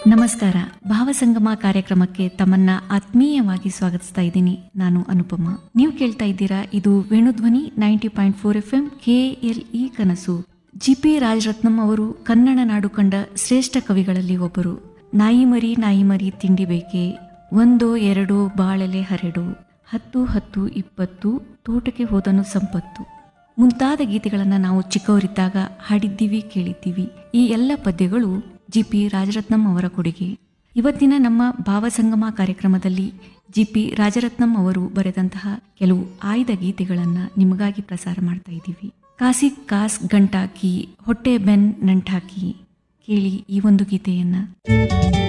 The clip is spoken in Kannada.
ನಮಸ್ಕಾರ ಭಾವಸಂಗಮ ಕಾರ್ಯಕ್ರಮಕ್ಕೆ ತಮ್ಮನ್ನ ಆತ್ಮೀಯವಾಗಿ ಸ್ವಾಗತಿಸ್ತಾ ಇದ್ದೀನಿ ನಾನು ಅನುಪಮ ನೀವು ಕೇಳ್ತಾ ಇದ್ದೀರಾ ಇದು Venudhwani ninety point four F M KLE ಕನಸು ಜಿ ಪಿ ರಾಜರತ್ನಂ ಅವರು ಕನ್ನಡ ನಾಡು ಕಂಡ ಶ್ರೇಷ್ಠ ಕವಿಗಳಲ್ಲಿ ಒಬ್ಬರು ನಾಯಿ ಮರಿ ನಾಯಿ ಮರಿ ತಿಂಡಿ ಬೇಕೆ ಒಂದೋ ಎರಡೋ ಬಾಳೆಲೆ ಹರಡು ಹತ್ತು ಹತ್ತು ಇಪ್ಪತ್ತು ತೋಟಕ್ಕೆ ಹೋದನು ಸಂಪತ್ತು ಮುಂತಾದ ಗೀತೆಗಳನ್ನು ನಾವು ಚಿಕ್ಕವರಿದ್ದಾಗ ಹಾಡಿದ್ದೀವಿ ಕೇಳಿದ್ದೀವಿ ಈ ಎಲ್ಲ ಪದ್ಯಗಳು ಜಿ ಪಿ ರಾಜರತ್ನಂ ಅವರ ಕೊಡುಗೆ ಇವತ್ತಿನ ನಮ್ಮ ಭಾವಸಂಗಮ ಕಾರ್ಯಕ್ರಮದಲ್ಲಿ ಜಿ ಪಿ ರಾಜರತ್ನಂ ಅವರು ಬರೆದಂತಹ ಕೆಲವು ಆಯ್ದ ಗೀತೆಗಳನ್ನು ನಿಮಗಾಗಿ ಪ್ರಸಾರ ಮಾಡ್ತಾ ಇದ್ದೀವಿ ಕಾಸಿ ಕಾಸ್ ಗಂಟಾಕಿ ಹೊಟ್ಟೆ ಬೆನ್ ನಂಟಾಕಿ ಕೇಳಿ ಈ ಒಂದು ಗೀತೆಯನ್ನ